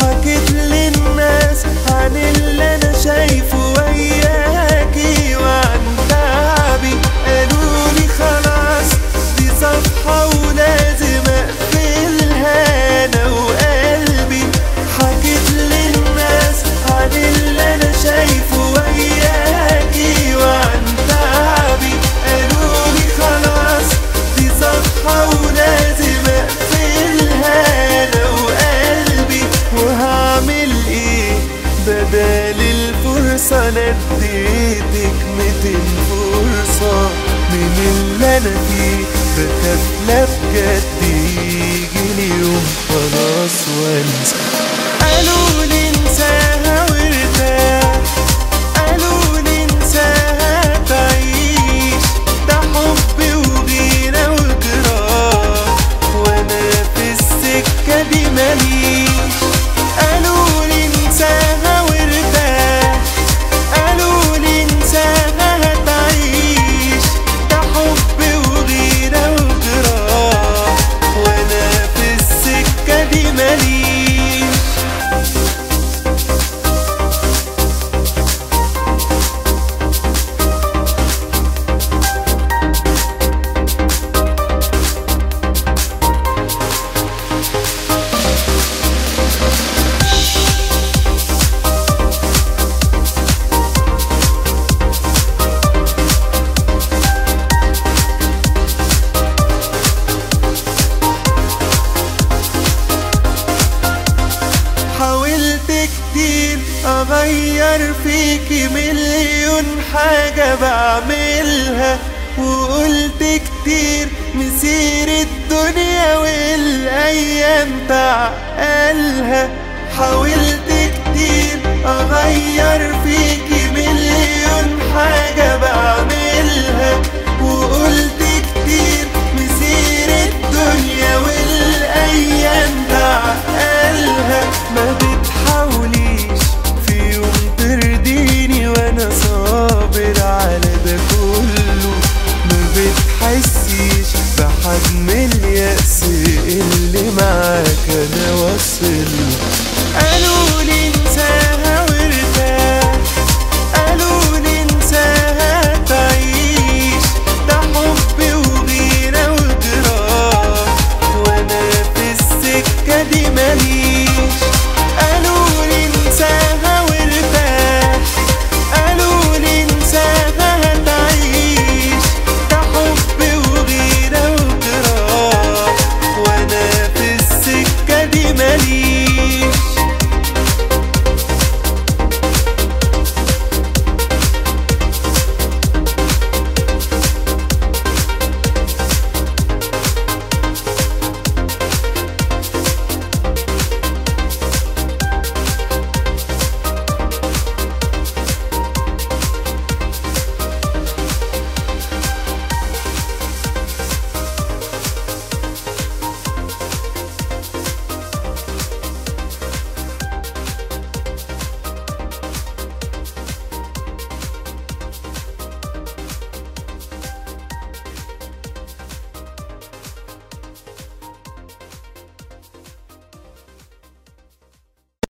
حكيت للناس عن اللي انا شايفه وياكي وعن تعبي قالوا لي خلاص دي صفحة ولازم اقفلها انا وقلبي حكيت للناس عن اللي انا شايفه وياكي وعن تعبي قالوا لي خلاص دي صفحة ولازم اقفلها انا وقلبي وهعمل ايه بدل الفرصة انا اديتك ميتين فرصة من اللي انا فيه بخاف لا بجد يجيلي يوم خلاص وانسى قالوا لي انساها وارتاح قالوا لي انساها تعيش ده حب وغيرة وجراح وانا في السكة دي ماليش قالوا لي انساها وارتاح قالوا لي انساها هتعيش ده حب وغيرة وجراح وانا في السكة دي ماليش حاولت كتير اغير فيكي مليون حاجة بعملها وقلت كتير مسير الدنيا والايام تعقلها حاولت كتير اغير فيكي مليون حاجة بعملها وقلت كتير مسير الدنيا والايام تعقلها ما بتحبش